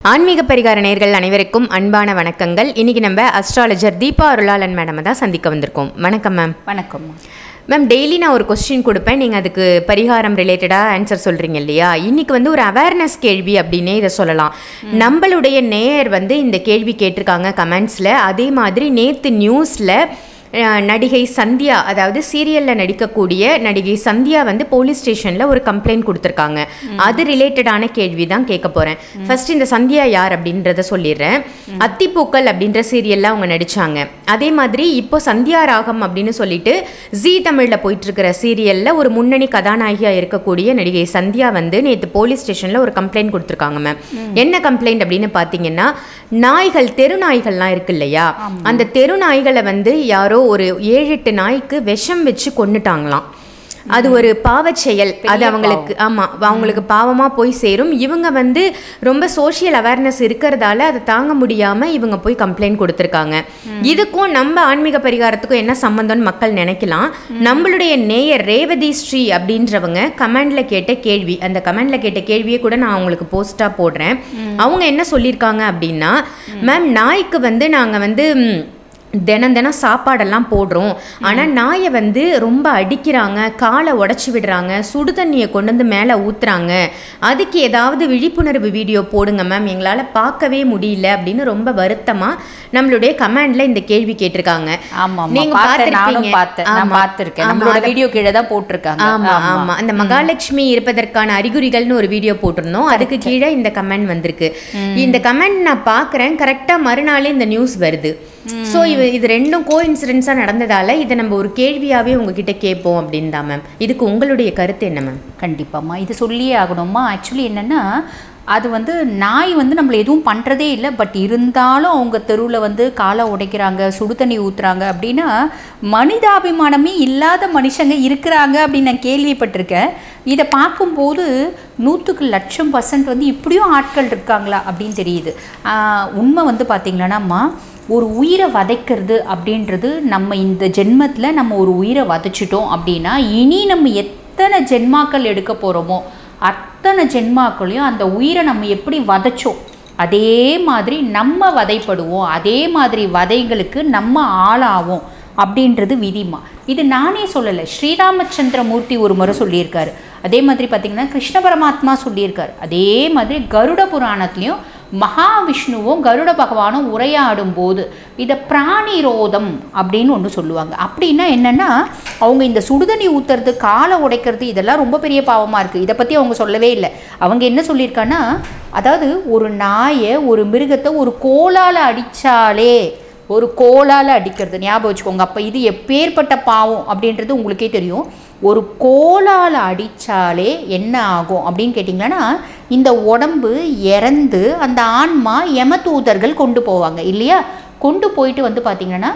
ஆன்மீக பரிகார நேர்கள் அனைவருக்கும் அன்பான வணக்கங்கள் இன்னைக்கு நம்ம அஸ்ட்ராலஜர் தீபா அருளாளன் மேடம் தான் சந்திக்க வந்திருக்கோம் வணக்கம் மேம் வணக்கம்மா மேம் டெய்லி நான் ஒரு கொஸ்டின் கொடுப்பேன் நீங்கள் அதுக்கு பரிகாரம் ரிலேட்டடாக ஆன்சர் சொல்கிறீங்க இல்லையா இன்னைக்கு வந்து ஒரு அவேர்னஸ் கேள்வி அப்படின்னே இதை சொல்லலாம் நம்மளுடைய நேயர் வந்து இந்த கேள்வி கேட்டிருக்காங்க கமெண்ட்ஸில் அதே மாதிரி நேற்று நியூஸில் நடிகை சந்தியா அதாவது சீரியலில் நடிக்கக்கூடிய நடிகை சந்தியா வந்து போலீஸ் ஸ்டேஷனில் ஒரு கம்ப்ளைண்ட் கொடுத்துருக்காங்க அது ரிலேட்டடான கேள்வி தான் கேட்க போகிறேன் ஃபர்ஸ்ட் இந்த சந்தியா யார் அப்படின்றத சொல்லிடுறேன் அத்திப்பூக்கள் அப்படின்ற சீரியலில் அவங்க நடித்தாங்க அதே மாதிரி இப்போ சந்தியா ராகம் அப்படின்னு சொல்லிட்டு ஜீ தமிழில் போயிட்டு இருக்கிற சீரியலில் ஒரு முன்னணி கதாநாயகியாக இருக்கக்கூடிய நடிகை சந்தியா வந்து நேற்று போலீஸ் ஸ்டேஷனில் ஒரு கம்ப்ளைண்ட் கொடுத்துருக்காங்க மேம் என்ன கம்ப்ளைண்ட் அப்படின்னு பார்த்தீங்கன்னா நாய்கள் தெரு நாய்கள்லாம் இருக்கு இல்லையா அந்த தெரு நாய்களை வந்து யாரோ ஒரு ஏழு எட்டு நாய்க்கு விஷம் வச்சு கொன்னுட்டாங்களாம் அது ஒரு பாவச் செயல் அது அவங்களுக்கு ஆமா அவங்களுக்கு பாவமா போய் சேரும் இவங்க வந்து ரொம்ப சோஷியல் அவேர்னஸ் இருக்கிறதால அதை தாங்க முடியாம இவங்க போய் கம்ப்ளைண்ட் கொடுத்துருக்காங்க இதுக்கும் நம்ம ஆன்மீக பரிகாரத்துக்கும் என்ன சம்பந்தம்னு மக்கள் நினைக்கலாம் நம்மளுடைய நேயர் ரேவதி ஸ்ரீ அப்படின்றவங்க கமெண்ட்ல கேட்ட கேள்வி அந்த கமெண்ட்ல கேட்ட கேள்வியை கூட நான் அவங்களுக்கு போஸ்டா போடுறேன் அவங்க என்ன சொல்லியிருக்காங்க அப்படின்னா மேம் நாய்க்கு வந்து நாங்க வந்து ம், தினம் தினம் சாப்பாடெல்லாம் போடுறோம் ஆனால் நாயை வந்து ரொம்ப அடிக்கிறாங்க காலை உடச்சி விடுறாங்க சுடு தண்ணியை கொண்டு வந்து மேலே ஊத்துறாங்க அதுக்கு ஏதாவது விழிப்புணர்வு வீடியோ போடுங்க மேம் எங்களால் பார்க்கவே முடியல அப்படின்னு ரொம்ப வருத்தமாக நம்மளுடைய கமெண்ட்ல இந்த கேள்வி கேட்டிருக்காங்க ஆமா நீங்க பார்த்தேன் நானும் பார்த்திருப்பீங்க. பார்த்தேன் நான் ஆமா. பார்த்திருக்கேன் ஆமா, நம்மளோட அத- வீடியோ கீழே தான் போட்டிருக்காங்க ஆமா ஆமா அந்த மகாலட்சுமி இருப்பதற்கான அறிகுறிகள்னு ஒரு வீடியோ போட்டிருந்தோம் அதுக்கு கீழே இந்த கமெண்ட் வந்திருக்கு இந்த கமெண்ட் நான் பார்க்குறேன் கரெக்டாக மறுநாளே இந்த நியூஸ் வருது ஸோ இது இது ரெண்டும் கோ இன்சிடென்ஸாக நடந்ததால இதை நம்ம ஒரு கேள்வியாகவே உங்ககிட்ட கேட்போம் அப்படின்னு தான் மேம் இதுக்கு உங்களுடைய கருத்து என்ன மேம் கண்டிப்பாம்மா இது சொல்லியே ஆகணும்மா ஆக்சுவலி என்னன்னா அது வந்து நாய் வந்து நம்மளை எதுவும் பண்ணுறதே இல்லை பட் இருந்தாலும் அவங்க தெருவில் வந்து காலை உடைக்கிறாங்க சுடு தண்ணி ஊற்றுறாங்க அப்படின்னா மனிதாபிமானமே இல்லாத மனுஷங்க இருக்கிறாங்க அப்படின்னு நான் கேள்விப்பட்டிருக்கேன் இதை பார்க்கும்போது நூற்றுக்கு லட்சம் பர்சன்ட் வந்து இப்படியும் ஆட்கள் இருக்காங்களா அப்படின்னு தெரியுது ஆஹ் உண்மை வந்து பார்த்திங்களானாம்மா ஒரு உயிரை வதைக்கிறது அப்படின்றது நம்ம இந்த ஜென்மத்தில் நம்ம ஒரு உயிரை வதைச்சிட்டோம் அப்படின்னா இனி நம்ம எத்தனை ஜென்மாக்கள் எடுக்க போகிறோமோ அத்தனை ஜென்மாக்களையும் அந்த உயிரை நம்ம எப்படி வதைச்சோம் அதே மாதிரி நம்ம வதைப்படுவோம் அதே மாதிரி வதைகளுக்கு நம்ம ஆளாவோம் அப்படின்றது விதிமா இது நானே சொல்லலை ஸ்ரீராமச்சந்திரமூர்த்தி ஒரு முறை சொல்லியிருக்காரு அதே மாதிரி பார்த்திங்கன்னா கிருஷ்ண பரமாத்மா சொல்லியிருக்காரு அதே மாதிரி கருட புராணத்துலேயும் மகாவிஷ்ணுவும் கருட பகவானும் உரையாடும் போது இதை பிராணிரோதம் அப்படின்னு ஒன்று சொல்லுவாங்க அப்படின்னா என்னென்னா அவங்க இந்த சுடுதண்ணி ஊற்றுறது காலை உடைக்கிறது இதெல்லாம் ரொம்ப பெரிய பாவமாக இருக்குது இதை பற்றி அவங்க சொல்லவே இல்லை அவங்க என்ன சொல்லியிருக்காங்கன்னா அதாவது ஒரு நாயை ஒரு மிருகத்தை ஒரு கோலால் அடித்தாலே ஒரு கோலால் அடிக்கிறது ஞாபகம் வச்சுக்கோங்க அப்போ இது எப்பேற்பட்ட பாவம் அப்படின்றது உங்களுக்கே தெரியும் ஒரு கோலால் அடித்தாலே என்ன ஆகும் அப்படின்னு கேட்டிங்கன்னா இந்த உடம்பு இறந்து அந்த ஆன்மா யமதூதர்கள் கொண்டு போவாங்க இல்லையா கொண்டு போயிட்டு வந்து பார்த்திங்கன்னா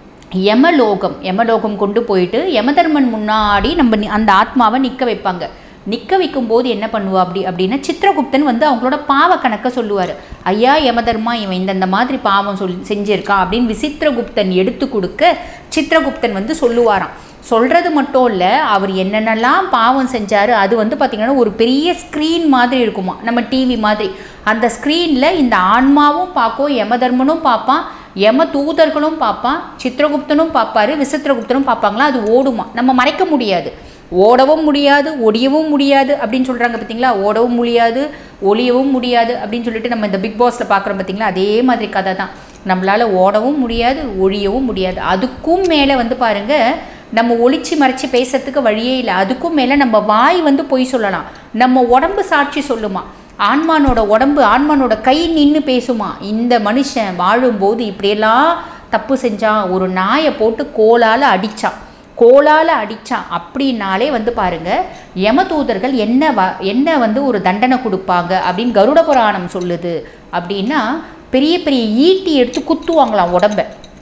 யமலோகம் யமலோகம் கொண்டு போயிட்டு யமதர்மன் முன்னாடி நம்ம நி- அந்த ஆத்மாவை நிற்க வைப்பாங்க நிற்க வைக்கும்போது என்ன பண்ணுவா அப்படி அப்படின்னா சித்திரகுப்தன் வந்து அவங்களோட பாவ கணக்கை சொல்லுவார் ஐயா யமதர்மா இவன் இந்தந்த மாதிரி பாவம் சொல் செஞ்சிருக்கான் அப்படின்னு விசித்திரகுப்தன் எடுத்து கொடுக்க சித்திரகுப்தன் வந்து சொல்லுவாராம் சொல்கிறது மட்டும் இல்லை அவர் என்னென்னலாம் பாவம் செஞ்சார் அது வந்து பார்த்திங்கன்னா ஒரு பெரிய ஸ்க்ரீன் மாதிரி இருக்குமா நம்ம டிவி மாதிரி அந்த ஸ்க்ரீனில் இந்த ஆன்மாவும் பார்க்கும் யமதர்மனும் பார்ப்பான் யம தூதர்களும் பார்ப்பான் சித்திரகுப்தனும் பார்ப்பாரு விசித்திரகுப்தனும் பார்ப்பாங்களா அது ஓடுமா நம்ம மறைக்க முடியாது ஓடவும் முடியாது ஒடியவும் முடியாது அப்படின்னு சொல்கிறாங்க பார்த்தீங்களா ஓடவும் முடியாது ஒளியவும் முடியாது அப்படின்னு சொல்லிட்டு நம்ம இந்த பிக் பாஸில் பார்க்குறோம் பார்த்தீங்களா அதே மாதிரி கதை தான் நம்மளால் ஓடவும் முடியாது ஒழியவும் முடியாது அதுக்கும் மேலே வந்து பாருங்க நம்ம ஒளிச்சு மறைச்சு பேசுறதுக்கு வழியே இல்லை அதுக்கும் மேலே நம்ம வாய் வந்து பொய் சொல்லலாம் நம்ம உடம்பு சாட்சி சொல்லுமா ஆன்மானோட உடம்பு ஆன்மானோட கை நின்று பேசுமா இந்த மனுஷன் வாழும்போது இப்படியெல்லாம் தப்பு செஞ்சான் ஒரு நாயை போட்டு கோலால் அடிச்சான் கோலால் அடிச்சான் அப்படின்னாலே வந்து பாருங்க யமதூதர்கள் என்ன வ என்ன வந்து ஒரு தண்டனை கொடுப்பாங்க அப்படின்னு கருட புராணம் சொல்லுது அப்படின்னா பெரிய பெரிய ஈட்டி எடுத்து குத்துவாங்களாம் உடம்ப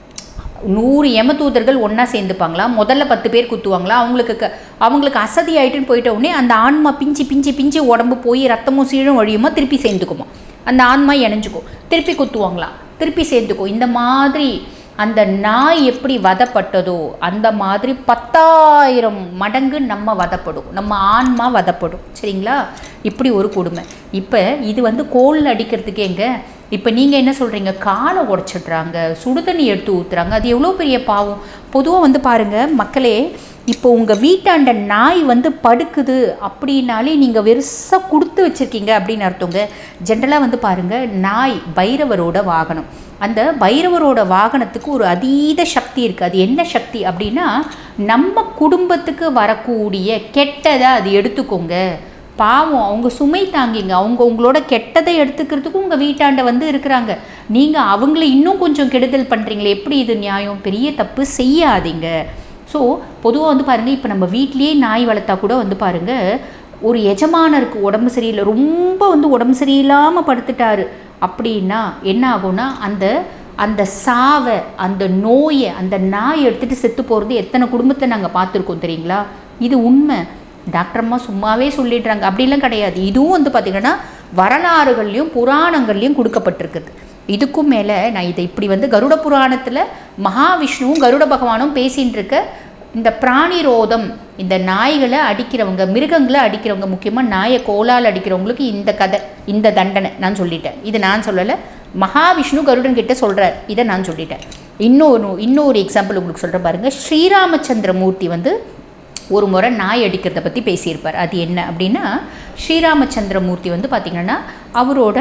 நூறு யமதூதர்கள் ஒன்றா சேர்ந்துப்பாங்களாம் முதல்ல பத்து பேர் குத்துவாங்களா அவங்களுக்கு க- அவங்களுக்கு அசதி ஆயிட்டுன்னு போயிட்ட உடனே அந்த ஆன்மா பிஞ்சு பிஞ்சு பிஞ்சு உடம்பு போய் ரத்தமும் சீழும் வழியுமா திருப்பி சேர்ந்துக்குமா அந்த ஆன்மா இணைஞ்சுக்கும் திருப்பி குத்துவாங்களாம் திருப்பி சேர்ந்துக்கும் இந்த மாதிரி அந்த நாய் எப்படி வதப்பட்டதோ அந்த மாதிரி பத்தாயிரம் மடங்கு நம்ம வதப்படும் நம்ம ஆன்மா வதப்படும் சரிங்களா இப்படி ஒரு கொடுமை இப்போ இது வந்து கோல் அடிக்கிறதுக்கு எங்க இப்போ நீங்கள் என்ன சொல்கிறீங்க காலை உடச்சிடுறாங்க சுடுதண்ணி எடுத்து ஊற்றுறாங்க அது எவ்வளோ பெரிய பாவம் பொதுவாக வந்து பாருங்கள் மக்களே இப்போ உங்கள் வீட்டாண்ட நாய் வந்து படுக்குது அப்படின்னாலே நீங்கள் வெறுசாக கொடுத்து வச்சுருக்கீங்க அப்படின்னு அர்த்தங்க ஜென்ரலாக வந்து பாருங்கள் நாய் பைரவரோட வாகனம் அந்த பைரவரோட வாகனத்துக்கு ஒரு அதீத சக்தி இருக்குது அது என்ன சக்தி அப்படின்னா நம்ம குடும்பத்துக்கு வரக்கூடிய கெட்டதை அது எடுத்துக்கோங்க பாவம் அவங்க சுமை தாங்கிங்க அவங்க உங்களோட கெட்டதை எடுத்துக்கிறதுக்கும் உங்கள் வீட்டாண்ட வந்து இருக்கிறாங்க நீங்கள் அவங்கள இன்னும் கொஞ்சம் கெடுதல் பண்ணுறீங்களே எப்படி இது நியாயம் பெரிய தப்பு செய்யாதீங்க ஸோ பொதுவாக வந்து பாருங்கள் இப்போ நம்ம வீட்லேயே நாய் வளர்த்தா கூட வந்து பாருங்கள் ஒரு எஜமானருக்கு உடம்பு சரியில்லை ரொம்ப வந்து உடம்பு சரியில்லாமல் படுத்துட்டாரு அப்படின்னா என்ன ஆகும்னா அந்த அந்த சாவை அந்த நோயை அந்த நாய் எடுத்துகிட்டு செத்து போகிறது எத்தனை குடும்பத்தை நாங்கள் பார்த்துருக்கோம் தெரியுங்களா இது உண்மை டாக்டர் அம்மா சும்மாவே சொல்லிடுறாங்க அப்படிலாம் கிடையாது இதுவும் வந்து பார்த்திங்கன்னா வரலாறுகள்லையும் புராணங்கள்லையும் கொடுக்கப்பட்டிருக்குது இதுக்கும் மேலே நான் இதை இப்படி வந்து கருட புராணத்தில் மகாவிஷ்ணுவும் கருட பகவானும் பேசின்னு இருக்க இந்த பிராணிரோதம் இந்த நாய்களை அடிக்கிறவங்க மிருகங்களை அடிக்கிறவங்க முக்கியமாக நாயை கோலால் அடிக்கிறவங்களுக்கு இந்த கதை இந்த தண்டனை நான் சொல்லிட்டேன் இது நான் சொல்லலை மகாவிஷ்ணு கருடன் கிட்ட சொல்கிறார் இதை நான் சொல்லிட்டேன் இன்னொரு இன்னொரு எக்ஸாம்பிள் உங்களுக்கு சொல்கிறேன் பாருங்கள் ஸ்ரீராமச்சந்திரமூர்த்தி வந்து ஒரு முறை நாய் அடிக்கிறத பற்றி பேசியிருப்பார் அது என்ன அப்படின்னா ஸ்ரீராமச்சந்திரமூர்த்தி வந்து பார்த்திங்கன்னா அவரோட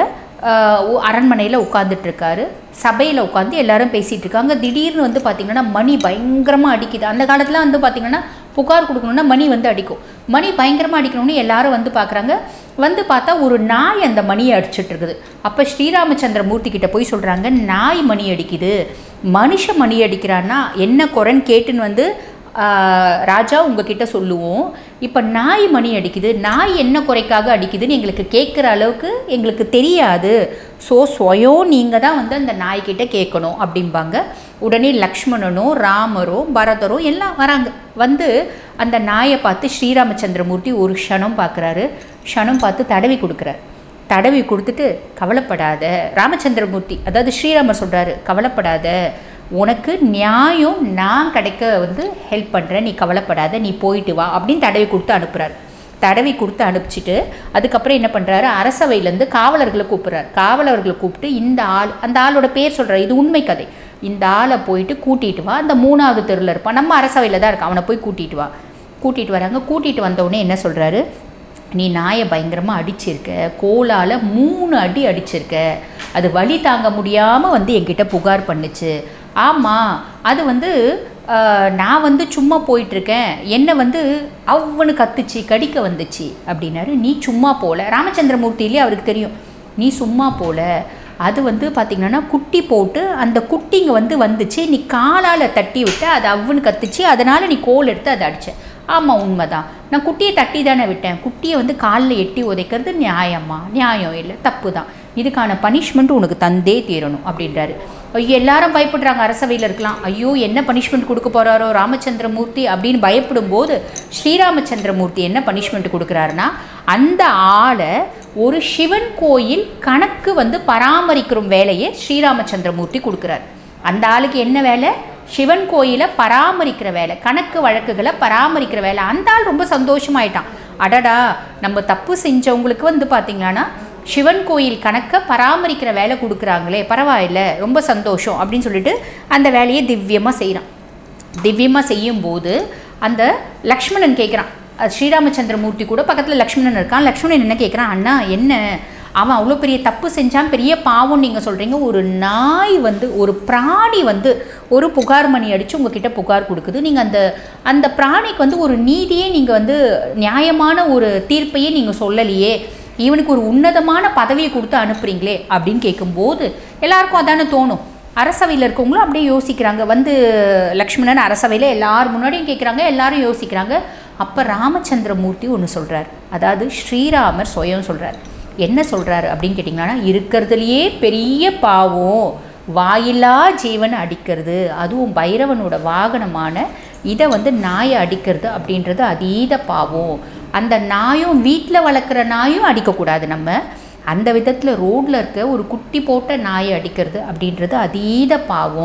அரண்மனையில் உட்காந்துட்டு இருக்காரு சபையில் உட்காந்து எல்லாரும் பேசிகிட்டு இருக்காங்க திடீர்னு வந்து பார்த்திங்கன்னா மணி பயங்கரமாக அடிக்குது அந்த காலத்தில் வந்து பார்த்திங்கன்னா புகார் கொடுக்கணுன்னா மணி வந்து அடிக்கும் மணி பயங்கரமாக அடிக்கணும்னு எல்லாரும் வந்து பார்க்குறாங்க வந்து பார்த்தா ஒரு நாய் அந்த மணியை அடிச்சிட்டு இருக்குது அப்போ ஸ்ரீராமச்சந்திர மூர்த்தி கிட்ட போய் சொல்கிறாங்க நாய் மணி அடிக்குது மனுஷ மணி அடிக்கிறான்னா என்ன குறைன்னு கேட்டுன்னு வந்து ஆஹ், ராஜா உங்ககிட்ட சொல்லுவோம் இப்போ நாய் மணி அடிக்குது நாய் என்ன குறைக்காக அடிக்குதுன்னு எங்களுக்கு கேட்குற அளவுக்கு எங்களுக்கு தெரியாது ஸோ ஸ்வயம் நீங்கள் தான் வந்து அந்த நாய்கிட்ட கேட்கணும் அப்படிம்பாங்க உடனே லக்ஷ்மணனோ ராமரோ பரதரோ எல்லாம் வராங்க வந்து அந்த நாயை பார்த்து ஸ்ரீராமச்சந்திரமூர்த்தி ஒரு க்ஷணம் பார்க்குறாரு க்ஷணம் பார்த்து தடவி கொடுக்குறாரு தடவி கொடுத்துட்டு கவலைப்படாத ராமச்சந்திரமூர்த்தி அதாவது ஸ்ரீராமர் சொல்கிறாரு கவலைப்படாத உனக்கு நியாயம் நான் கிடைக்க வந்து ஹெல்ப் பண்ணுறேன் நீ கவலைப்படாத நீ போயிட்டு வா அப்படின்னு தடவி கொடுத்து அனுப்புகிறார் தடவி கொடுத்து அனுப்பிச்சிட்டு அதுக்கப்புறம் என்ன பண்ணுறாரு அரசவையிலேருந்து காவலர்களை கூப்பிட்றாரு காவலர்களை கூப்பிட்டு இந்த ஆள் அந்த ஆளோட பேர் சொல்கிறார் இது உண்மை கதை இந்த ஆளை போயிட்டு கூட்டிகிட்டு வா அந்த மூணாவது தெருவில் இருப்பான் நம்ம அரசவையில் தான் இருக்கான் அவனை போய் கூட்டிகிட்டு வா கூட்டிகிட்டு வராங்க கூட்டிகிட்டு வந்தவுடனே என்ன சொல்கிறாரு நீ நாயை பயங்கரமாக அடிச்சிருக்க கோலால் மூணு அடி அடிச்சிருக்க அது வலி தாங்க முடியாமல் வந்து என்கிட்ட புகார் பண்ணுச்சு ஆமாம் அது வந்து ஆஹ், நான் வந்து சும்மா போயிட்டுருக்கேன் என்னை வந்து அவ்வளவு கத்துச்சு கடிக்க வந்துச்சு அப்படின்னாரு நீ சும்மா போல ராமச்சந்திரமூர்த்தியிலே அவருக்கு தெரியும் நீ சும்மா போல அது வந்து பார்த்திங்கன்னா குட்டி போட்டு அந்த குட்டிங்க வந்து வந்துச்சு நீ காலால் தட்டி விட்டு அது அவ்வுன்னு கத்துச்சு அதனால் நீ கோல் எடுத்து அதை அடிச்ச ஆமாம் உண்மைதான் நான் குட்டியை தட்டி தானே விட்டேன் குட்டியை வந்து காலில் எட்டி உதைக்கிறது நியாயமா நியாயம் இல்லை தப்பு தான் இதுக்கான பனிஷ்மெண்ட் உனக்கு தந்தே தீரணும் அப்படின்றாரு ஐயோ எல்லாரும் பயப்படுறாங்க அரசவையில் இருக்கலாம் ஐயோ என்ன பனிஷ்மெண்ட் கொடுக்க போகிறாரோ ராமச்சந்திரமூர்த்தி அப்படின்னு பயப்படும் போது ஸ்ரீராமச்சந்திரமூர்த்தி என்ன பனிஷ்மெண்ட் கொடுக்குறாருன்னா அந்த ஆளை ஒரு சிவன் கோயில் கணக்கு வந்து பராமரிக்கிற வேலையை ஸ்ரீராமச்சந்திரமூர்த்தி கொடுக்குறாரு அந்த ஆளுக்கு என்ன வேலை சிவன் கோயிலை பராமரிக்கிற வேலை கணக்கு வழக்குகளை பராமரிக்கிற வேலை அந்த ஆள் ரொம்ப சந்தோஷமாயிட்டான் அடடா நம்ம தப்பு செஞ்சவங்களுக்கு வந்து பார்த்தீங்கன்னா சிவன் கோயில் கணக்கை பராமரிக்கிற வேலை கொடுக்குறாங்களே பரவாயில்ல ரொம்ப சந்தோஷம் அப்படின்னு சொல்லிட்டு அந்த வேலையை திவ்யமாக செய்கிறான் திவ்யமாக செய்யும்போது அந்த லக்ஷ்மணன் கேட்குறான் அது ஸ்ரீராமச்சந்திரமூர்த்தி கூட பக்கத்தில் லக்ஷ்மணன் இருக்கான் லக்ஷ்மணன் என்ன கேட்குறான் அண்ணா என்ன அவன் அவ்வளோ பெரிய தப்பு செஞ்சான் பெரிய பாவம் நீங்கள் சொல்கிறீங்க ஒரு நாய் வந்து ஒரு பிராணி வந்து ஒரு புகார் மணி அடித்து உங்ககிட்ட புகார் கொடுக்குது நீங்கள் அந்த அந்த பிராணிக்கு வந்து ஒரு நீதியே நீங்கள் வந்து நியாயமான ஒரு தீர்ப்பையே நீங்கள் சொல்லலையே இவனுக்கு ஒரு உன்னதமான பதவியை கொடுத்து அனுப்புறீங்களே அப்படின்னு கேட்கும்போது எல்லாருக்கும் அதானே தோணும் அரசவையில் இருக்கவங்களும் அப்படியே யோசிக்கிறாங்க வந்து லக்ஷ்மணன் அரசவையில் எல்லார் முன்னாடியும் கேட்குறாங்க எல்லாரும் யோசிக்கிறாங்க அப்போ ராமச்சந்திரமூர்த்தி ஒன்று சொல்கிறார் அதாவது ஸ்ரீராமர் சுயம் சொல்கிறார் என்ன சொல்கிறாரு அப்படின்னு கேட்டிங்கன்னா இருக்கிறதுலையே பெரிய பாவம் வாயில்லா ஜீவனை அடிக்கிறது அதுவும் பைரவனோட வாகனமான இதை வந்து நாயை அடிக்கிறது அப்படின்றது அதீத பாவம் அந்த நாயும் வீட்டில் வளர்க்குற நாயும் அடிக்கக்கூடாது நம்ம அந்த விதத்தில் ரோட்டில் இருக்க ஒரு குட்டி போட்ட நாயை அடிக்கிறது அப்படின்றது அதீத பாவம்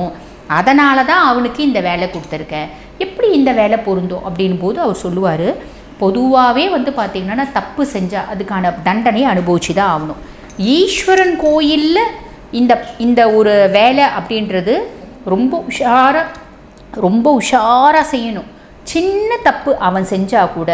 அதனால தான் அவனுக்கு இந்த வேலை கொடுத்துருக்கேன் எப்படி இந்த வேலை பொருந்தும் அப்படின் போது அவர் சொல்லுவார் பொதுவாகவே வந்து பார்த்திங்கன்னா தப்பு செஞ்சால் அதுக்கான தண்டனையை அனுபவிச்சு தான் ஆகணும் ஈஸ்வரன் கோயிலில் இந்த இந்த ஒரு வேலை அப்படின்றது ரொம்ப உஷாராக ரொம்ப உஷாராக செய்யணும் சின்ன தப்பு அவன் செஞ்சால் கூட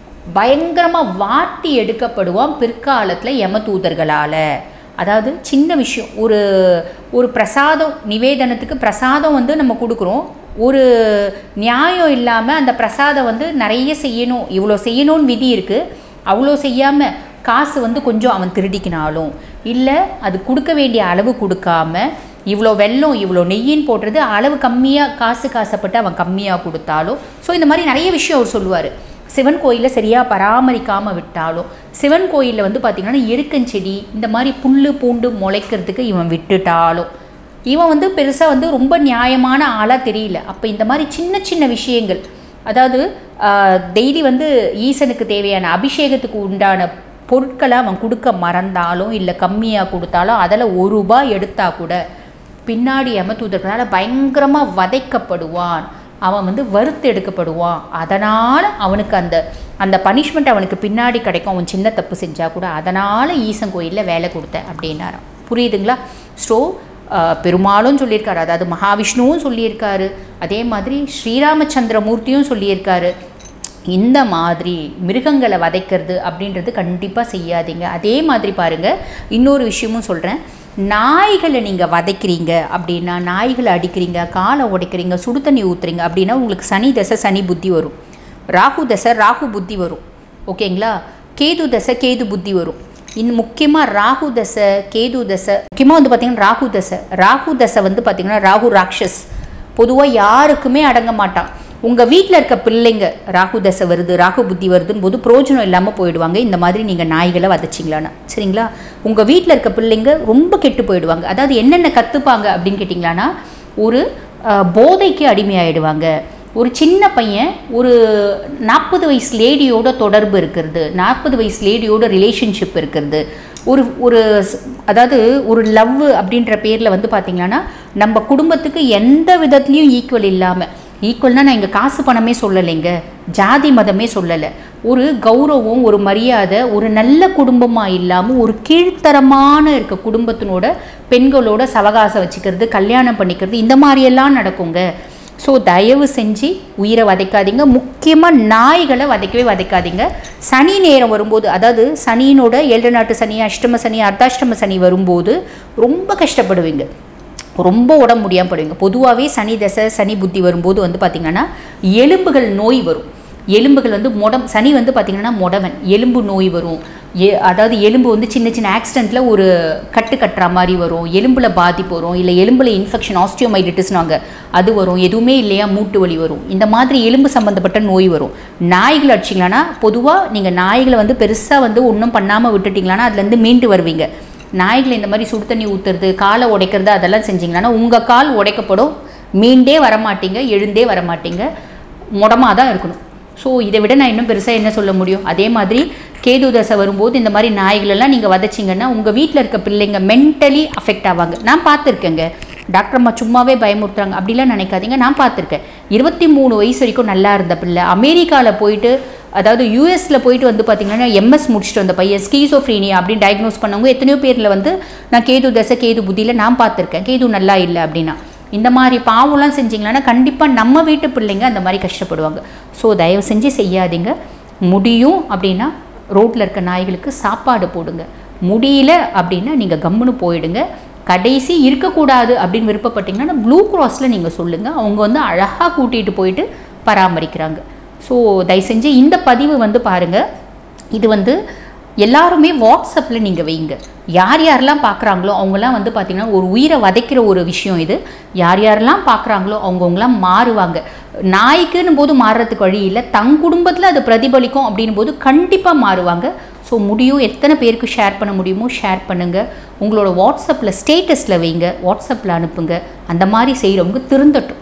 பயங்கரமாக வாட்டி எடுக்கப்படுவான் பிற்காலத்தில் யமதூதர்களால் அதாவது சின்ன விஷயம் ஒரு ஒரு பிரசாதம் நிவேதனத்துக்கு பிரசாதம் வந்து நம்ம கொடுக்குறோம் ஒரு நியாயம் இல்லாமல் அந்த பிரசாதம் வந்து நிறைய செய்யணும் இவ்வளோ செய்யணும்னு விதி இருக்குது அவ்வளோ செய்யாமல் காசு வந்து கொஞ்சம் அவன் திருடிக்கினாலும் இல்லை அது கொடுக்க வேண்டிய அளவு கொடுக்காம இவ்வளோ வெல்லம் இவ்வளோ நெய்யின்னு போடுறது அளவு கம்மியாக காசு காசப்பட்டு அவன் கம்மியாக கொடுத்தாலும் ஸோ இந்த மாதிரி நிறைய விஷயம் அவர் சொல்லுவார் சிவன் கோயிலை சரியாக பராமரிக்காமல் விட்டாலும் சிவன் கோயிலில் வந்து பார்த்திங்கன்னா எருக்கஞ்செடி இந்த மாதிரி புல் பூண்டு முளைக்கிறதுக்கு இவன் விட்டுட்டாலும் இவன் வந்து பெருசாக வந்து ரொம்ப நியாயமான ஆளாக தெரியல அப்போ இந்த மாதிரி சின்ன சின்ன விஷயங்கள் அதாவது டெய்லி வந்து ஈசனுக்கு தேவையான அபிஷேகத்துக்கு உண்டான பொருட்களை அவன் கொடுக்க மறந்தாலும் இல்லை கம்மியாக கொடுத்தாலும் அதில் ஒரு ரூபாய் எடுத்தால் கூட பின்னாடி யமதூதர்களால் பயங்கரமாக வதைக்கப்படுவான் அவன் வந்து வறுத்து எடுக்கப்படுவான் அதனால் அவனுக்கு அந்த அந்த பனிஷ்மெண்ட் அவனுக்கு பின்னாடி கிடைக்கும் அவன் சின்ன தப்பு செஞ்சால் கூட அதனால் ஈசன் கோயிலில் வேலை கொடுத்தேன் அப்படின்னாராம் புரியுதுங்களா ஸோ பெருமாளும் சொல்லியிருக்காரு அதாவது மகாவிஷ்ணுவும் சொல்லியிருக்காரு அதே மாதிரி ஸ்ரீராமச்சந்திரமூர்த்தியும் சொல்லியிருக்காரு இந்த மாதிரி மிருகங்களை வதைக்கிறது அப்படின்றது கண்டிப்பாக செய்யாதீங்க அதே மாதிரி பாருங்கள் இன்னொரு விஷயமும் சொல்கிறேன் நாய்களை நீங்கள் வதைக்கிறீங்க அப்படின்னா நாய்களை அடிக்கிறீங்க காலை உடைக்கிறீங்க சுடு தண்ணி ஊற்றுறீங்க அப்படின்னா உங்களுக்கு சனி தசை சனி புத்தி வரும் ராகு தசை ராகு புத்தி வரும் ஓகேங்களா கேது தசை கேது புத்தி வரும் இன்னும் முக்கியமாக ராகு தசை கேது தசை முக்கியமாக வந்து பார்த்திங்கன்னா ராகு தசை ராகு தசை வந்து பார்த்திங்கன்னா ராகு ராட்சஸ் பொதுவாக யாருக்குமே அடங்க மாட்டான் உங்கள் வீட்டில் இருக்க பிள்ளைங்க ராகு தசை வருது ராகு புத்தி வருதுன்னு போது பிரோஜனம் இல்லாமல் போயிடுவாங்க இந்த மாதிரி நீங்கள் நாய்களை வதச்சிங்களான்னா சரிங்களா உங்கள் வீட்டில் இருக்க பிள்ளைங்க ரொம்ப கெட்டு போயிடுவாங்க அதாவது என்னென்ன கற்றுப்பாங்க அப்படின்னு கேட்டிங்களான்னா ஒரு போதைக்கு அடிமையாயிடுவாங்க ஒரு சின்ன பையன் ஒரு நாற்பது வயசு லேடியோட தொடர்பு இருக்கிறது நாற்பது வயசு லேடியோட ரிலேஷன்ஷிப் இருக்கிறது ஒரு ஒரு அதாவது ஒரு லவ் அப்படின்ற பேரில் வந்து பார்த்திங்கன்னா நம்ம குடும்பத்துக்கு எந்த விதத்துலேயும் ஈக்குவல் இல்லாமல் ஈக்குவல்னால் நான் இங்கே காசு பணமே சொல்லலைங்க ஜாதி மதமே சொல்லலை ஒரு கௌரவம் ஒரு மரியாதை ஒரு நல்ல குடும்பமாக இல்லாமல் ஒரு கீழ்த்தரமான இருக்க குடும்பத்தினோட பெண்களோட சவகாசம் வச்சுக்கிறது கல்யாணம் பண்ணிக்கிறது இந்த மாதிரியெல்லாம் நடக்குங்க ஸோ தயவு செஞ்சு உயிரை வதைக்காதீங்க முக்கியமாக நாய்களை வதைக்கவே வதைக்காதீங்க சனி நேரம் வரும்போது அதாவது சனியினோட ஏழு நாட்டு சனி அஷ்டம சனி அர்த்தாஷ்டம சனி வரும்போது ரொம்ப கஷ்டப்படுவீங்க ரொம்ப உடம்பு முடியாமல் படுவீங்க பொதுவாகவே சனி தசை சனி புத்தி வரும்போது வந்து பார்த்திங்கன்னா எலும்புகள் நோய் வரும் எலும்புகள் வந்து முடம் சனி வந்து பார்த்திங்கன்னா முடவன் எலும்பு நோய் வரும் எ அதாவது எலும்பு வந்து சின்ன சின்ன ஆக்சிடெண்ட்டில் ஒரு கட்டு கட்டுற மாதிரி வரும் எலும்பில் பாதிப்பு வரும் இல்லை எலும்பில் இன்ஃபெக்ஷன் ஆஸ்டியோமைடிட்டிஸ்னாங்க அது வரும் எதுவுமே இல்லையா மூட்டு வலி வரும் இந்த மாதிரி எலும்பு சம்மந்தப்பட்ட நோய் வரும் நாய்கள் அடிச்சிங்களான்னா பொதுவாக நீங்கள் நாய்களை வந்து பெருசாக வந்து ஒன்றும் பண்ணாமல் விட்டுட்டிங்களான்னா அதுலேருந்து மீண்டு வருவீங்க நாய்களை இந்த மாதிரி சுடு தண்ணி ஊற்றுறது காலை உடைக்கிறது அதெல்லாம் செஞ்சிங்களான்னா உங்கள் கால் உடைக்கப்படும் மீண்டே வரமாட்டீங்க எழுந்தே வரமாட்டீங்க முடமாக தான் இருக்கணும் ஸோ இதை விட நான் இன்னும் பெருசாக என்ன சொல்ல முடியும் அதே மாதிரி கேது தசை வரும்போது இந்த மாதிரி நாய்களெல்லாம் நீங்கள் வதச்சிங்கன்னா உங்கள் வீட்டில் இருக்க பிள்ளைங்க மென்டலி அஃபெக்ட் ஆவாங்க நான் பார்த்துருக்கேங்க டாக்டர் அம்மா சும்மாவே பயமுறுத்துறாங்க அப்படிலாம் நினைக்காதீங்க நான் பார்த்துருக்கேன் இருபத்தி மூணு வயசு வரைக்கும் நல்லா இருந்த பிள்ளை அமெரிக்காவில் போயிட்டு அதாவது யூஎஸில் போயிட்டு வந்து பார்த்தீங்கன்னா எம்எஸ் முடிச்சுட்டு வந்த பையன் ஸ்கீசோஃப்ரீனியா அப்படின்னு டயக்னோஸ் பண்ணவங்க எத்தனையோ பேரில் வந்து நான் கேது தசை கேது புத்தியில் நான் பார்த்துருக்கேன் கேது நல்லா இல்லை அப்படின்னா இந்த மாதிரி பாவம்லாம் செஞ்சிங்களான்னா கண்டிப்பாக நம்ம வீட்டு பிள்ளைங்க அந்த மாதிரி கஷ்டப்படுவாங்க ஸோ தயவு செஞ்சு செய்யாதீங்க முடியும் அப்படின்னா ரோட்டில் இருக்க நாய்களுக்கு சாப்பாடு போடுங்க முடியல அப்படின்னா நீங்கள் கம்முன்னு போயிடுங்க கடைசி இருக்கக்கூடாது அப்படின்னு விருப்பப்பட்டீங்கன்னா ப்ளூ கிராஸில் நீங்கள் சொல்லுங்கள் அவங்க வந்து அழகாக கூட்டிகிட்டு போயிட்டு பராமரிக்கிறாங்க ஸோ தயவு செஞ்சு இந்த பதிவு வந்து பாருங்கள் இது வந்து எல்லாருமே வாட்ஸ்அப்பில் நீங்கள் வைங்க யார் யாரெல்லாம் பார்க்குறாங்களோ அவங்கெல்லாம் வந்து பார்த்திங்கன்னா ஒரு உயிரை வதைக்கிற ஒரு விஷயம் இது யார் யாரெல்லாம் பார்க்குறாங்களோ அவங்கவுங்களாம் மாறுவாங்க நாய்க்குன்னு போது மாறுறதுக்கு வழி இல்லை தங் குடும்பத்தில் அது பிரதிபலிக்கும் அப்படின் போது கண்டிப்பாக மாறுவாங்க ஸோ முடியும் எத்தனை பேருக்கு ஷேர் பண்ண முடியுமோ ஷேர் பண்ணுங்கள் உங்களோட வாட்ஸ்அப்பில் ஸ்டேட்டஸில் வைங்க வாட்ஸ்அப்பில் அனுப்புங்க அந்த மாதிரி செய்கிறவங்க திருந்தட்டும்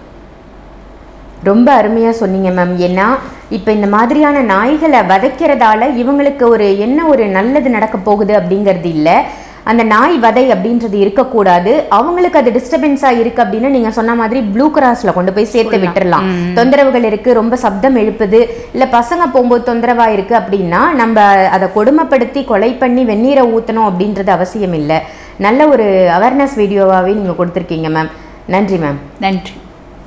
ரொம்ப அருமையாக சொன்னீங்க மேம் ஏன்னா இப்போ இந்த மாதிரியான நாய்களை வதைக்கிறதால இவங்களுக்கு ஒரு என்ன ஒரு நல்லது நடக்க போகுது அப்படிங்கிறது இல்லை அந்த நாய் வதை அப்படின்றது இருக்கக்கூடாது அவங்களுக்கு அது டிஸ்டர்பன்ஸாக இருக்கு அப்படின்னு நீங்க சொன்ன மாதிரி ப்ளூ கிராஸ்ல கொண்டு போய் சேர்த்து விட்டுறலாம் தொந்தரவுகள் இருக்கு ரொம்ப சப்தம் எழுப்புது இல்ல பசங்க போகும்போது தொந்தரவா இருக்கு அப்படின்னா நம்ம அதை கொடுமைப்படுத்தி கொலை பண்ணி வெந்நீரை ஊத்தணும் அப்படின்றது அவசியம் இல்லை நல்ல ஒரு அவேர்னஸ் வீடியோவாகவே நீங்க கொடுத்துருக்கீங்க மேம் நன்றி மேம் நன்றி